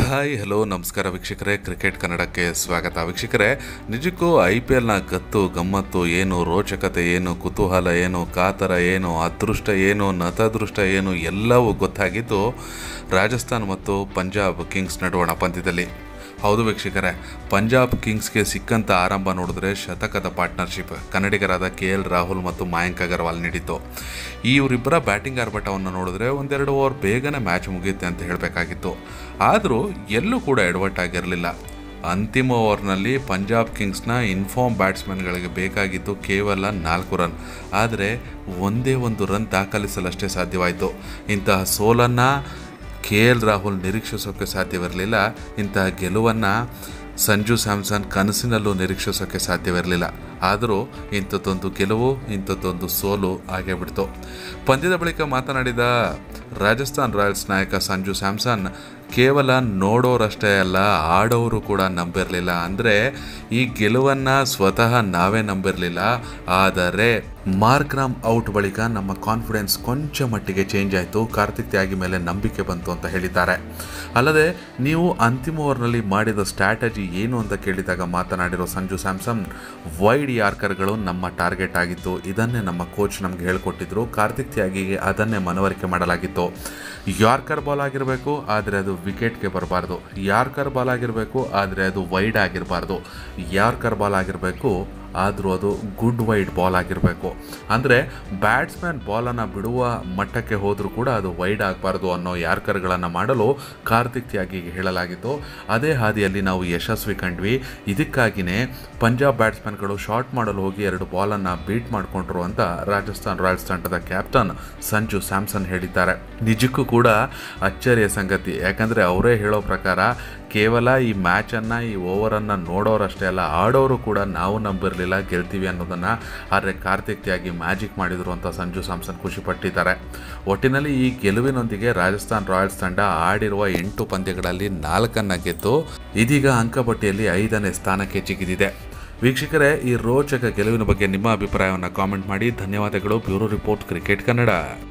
hi hello ನಮಸ್ಕಾರ ವೀಕ್ಷಕರೇ cricket ಕನ್ನಡಕ್ಕೆ ಸ್ವಾಗತ ವೀಕ್ಷಕರೇ ನಿಜಕ್ಕೂ ಐ ಪಿ ಎಲ್ನ ಗತ್ತು ಗಮ್ಮತ್ತು ಏನು ರೋಚಕತೆ ಏನು ಕುತೂಹಲ ಏನು ಕಾತರ ಏನು ಅದೃಷ್ಟ ಏನು ನತದೃಷ್ಟ ಏನು ಎಲ್ಲವೂ ಗೊತ್ತಾಗಿದ್ದು ರಾಜಸ್ಥಾನ್ ಮತ್ತು ಪಂಜಾಬ್ ಕಿಂಗ್ಸ್ ನಡುವಣ ಪಂದ್ಯದಲ್ಲಿ ಹೌದು ವೀಕ್ಷಕರೇ ಪಂಜಾಬ್ ಕಿಂಗ್ಸ್ಗೆ ಸಿಕ್ಕಂಥ ಆರಂಭ ನೋಡಿದ್ರೆ ಶತಕದ ಪಾರ್ಟ್ನರ್ಶಿಪ್ ಕನ್ನಡಿಗರಾದ ಕೆ ಎಲ್ ರಾಹುಲ್ ಮತ್ತು ಮಯಾಂಕ್ ಅಗರ್ವಾಲ್ ನೀಡಿತ್ತು ಈ ಇವರಿಬ್ಬರ ಬ್ಯಾಟಿಂಗ್ ಆರ್ಭಟವನ್ನು ನೋಡಿದ್ರೆ ಒಂದೆರಡು ಓವರ್ ಬೇಗನೆ ಮ್ಯಾಚ್ ಮುಗಿಯುತ್ತೆ ಅಂತ ಹೇಳಬೇಕಾಗಿತ್ತು ಆದರೂ ಎಲ್ಲೂ ಕೂಡ ಎಡವಟ್ಟಾಗಿರಲಿಲ್ಲ ಅಂತಿಮ ಓವರ್ನಲ್ಲಿ ಪಂಜಾಬ್ ಕಿಂಗ್ಸ್ನ ಇನ್ಫಾರ್ಮ್ ಬ್ಯಾಟ್ಸ್ಮನ್ಗಳಿಗೆ ಬೇಕಾಗಿದ್ದು ಕೇವಲ ನಾಲ್ಕು ರನ್ ಆದರೆ ಒಂದೇ ಒಂದು ರನ್ ದಾಖಲಿಸಲಷ್ಟೇ ಸಾಧ್ಯವಾಯಿತು ಇಂತಹ ಸೋಲನ್ನು ಕೆ ಎಲ್ ರಾಹುಲ್ ನಿರೀಕ್ಷಿಸೋಕ್ಕೆ ಸಾಧ್ಯವಿರಲಿಲ್ಲ ಇಂತಹ ಗೆಲುವನ್ನು ಸಂಜು ಸ್ಯಾಮ್ಸನ್ ಕನಸಿನಲ್ಲೂ ನಿರೀಕ್ಷಿಸೋಕ್ಕೆ ಸಾಧ್ಯವಿರಲಿಲ್ಲ ಆದರೂ ಇಂಥದ್ದೊಂದು ಗೆಲುವು ಇಂಥದ್ದೊಂದು ಸೋಲು ಆಗೇ ಬಿಡ್ತು ಪಂದ್ಯದ ಬಳಿಕ ಮಾತನಾಡಿದ ರಾಜಸ್ಥಾನ್ ರಾಯಲ್ಸ್ ನಾಯಕ ಸಂಜು ಸ್ಯಾಮ್ಸನ್ ಕೇವಲ ನೋಡೋರಷ್ಟೇ ಅಲ್ಲ ಆಡೋರು ಕೂಡ ನಂಬಿರಲಿಲ್ಲ ಅಂದರೆ ಈ ಗೆಲುವನ್ನು ಸ್ವತಃ ನಾವೇ ನಂಬಿರಲಿಲ್ಲ ಆದರೆ ಮಾರ್ಕ್ರಾಮ್ ಔಟ್ ಬಳಿಕ ನಮ್ಮ ಕಾನ್ಫಿಡೆನ್ಸ್ ಕೊಂಚ ಮಟ್ಟಿಗೆ ಚೇಂಜ್ ಆಯಿತು ಕಾರ್ತಿಕ್ ತ್ಯಾಗಿ ಮೇಲೆ ನಂಬಿಕೆ ಬಂತು ಅಂತ ಹೇಳಿದ್ದಾರೆ ಅಲ್ಲದೆ ನೀವು ಅಂತಿಮ ಓವರ್ನಲ್ಲಿ ಮಾಡಿದ ಸ್ಟ್ರಾಟಜಿ ಏನು ಅಂತ ಕೇಳಿದಾಗ ಮಾತನಾಡಿರೋ ಸಂಜು ಸ್ಯಾಮ್ಸನ್ ವೈಡ್ ಯಾರ್ಕರ್ಗಳು ನಮ್ಮ ಟಾರ್ಗೆಟ್ ಆಗಿತ್ತು ಇದನ್ನೇ ನಮ್ಮ ಕೋಚ್ ನಮಗೆ ಹೇಳಿಕೊಟ್ಟಿದ್ರು ಕಾರ್ತಿಕ್ ತ್ಯಾಗಿಗೆ ಅದನ್ನೇ ಮನವರಿಕೆ ಮಾಡಲಾಗಿತ್ತು ಯಾರ್ಕರ್ ಬಾಲ್ ಆಗಿರಬೇಕು ಆದರೆ ಅದು ವಿಕೆಟ್ಗೆ ಬರಬಾರ್ದು ಯಾರ್ಕರ್ ಬಾಲ್ ಆಗಿರಬೇಕು ಆದರೆ ಅದು ವೈಡ್ ಆಗಿರಬಾರ್ದು ಯಾರ್ಕರ್ ಬಾಲ್ ಆಗಿರಬೇಕು ಆದರೂ ಅದು ಗುಡ್ ವೈಡ್ ಬಾಲ್ ಆಗಿರಬೇಕು ಅಂದರೆ ಬ್ಯಾಟ್ಸ್ಮನ್ ಬಾಲನ್ನು ಬಿಡುವ ಮಟ್ಟಕ್ಕೆ ಹೋದರೂ ಕೂಡ ಅದು ವೈಡ್ ಆಗಬಾರ್ದು ಅನ್ನೋ ಯಾರ್ಕರ್ಗಳನ್ನು ಮಾಡಲು ಕಾರ್ತಿಕ್ ತ್ಯಾಗಿಗೆ ಹೇಳಲಾಗಿತ್ತು ಅದೇ ಹಾದಿಯಲ್ಲಿ ನಾವು ಯಶಸ್ವಿ ಕಂಡ್ವಿ ಇದಕ್ಕಾಗಿಯೇ ಪಂಜಾಬ್ ಬ್ಯಾಟ್ಸ್ಮನ್ಗಳು ಶಾರ್ಟ್ ಮಾಡಲು ಹೋಗಿ ಎರಡು ಬಾಲನ್ನು ಬೀಟ್ ಮಾಡಿಕೊಂಡ್ರು ಅಂತ ರಾಜಸ್ಥಾನ್ ರಾಯಲ್ಸ್ ತಂಡದ ಕ್ಯಾಪ್ಟನ್ ಸಂಜು ಸ್ಯಾಮ್ಸನ್ ಹೇಳಿದ್ದಾರೆ ನಿಜಕ್ಕೂ ಕೂಡ ಅಚ್ಚರಿಯ ಸಂಗತಿ ಯಾಕಂದರೆ ಅವರೇ ಹೇಳೋ ಪ್ರಕಾರ ಕೇವಲ ಈ ಮ್ಯಾಚನ್ನು ಈ ಓವರನ್ನು ನೋಡೋರಷ್ಟೇ ಅಲ್ಲ ಆಡೋರು ಕೂಡ ನಾವು ನಂಬಿರಲಿಲ್ಲ ಗೆಲ್ತೀವಿ ಅನ್ನೋದನ್ನು ಆದರೆ ಕಾರ್ತಿಕ್ ತ್ಯಾಗಿ ಮ್ಯಾಜಿಕ್ ಮಾಡಿದರು ಅಂತ ಸಂಜು ಸ್ಯಾಮ್ಸನ್ ಖುಷಿಪಟ್ಟಿದ್ದಾರೆ ಒಟ್ಟಿನಲ್ಲಿ ಈ ಗೆಲುವಿನೊಂದಿಗೆ ರಾಜಸ್ಥಾನ್ ರಾಯಲ್ಸ್ ತಂಡ ಆಡಿರುವ ಎಂಟು ಪಂದ್ಯಗಳಲ್ಲಿ ನಾಲ್ಕನ್ನು ಗೆದ್ದು ಇದೀಗ ಅಂಕಪಟ್ಟಿಯಲ್ಲಿ ಐದನೇ ಸ್ಥಾನಕ್ಕೆ ಜಿಗಿದಿದೆ ವೀಕ್ಷಕರೇ ಈ ರೋಚಕ ಗೆಲುವಿನ ಬಗ್ಗೆ ನಿಮ್ಮ ಅಭಿಪ್ರಾಯವನ್ನು ಕಾಮೆಂಟ್ ಮಾಡಿ ಧನ್ಯವಾದಗಳು ಬ್ಯೂರೋ ರಿಪೋರ್ಟ್ ಕ್ರಿಕೆಟ್ ಕನ್ನಡ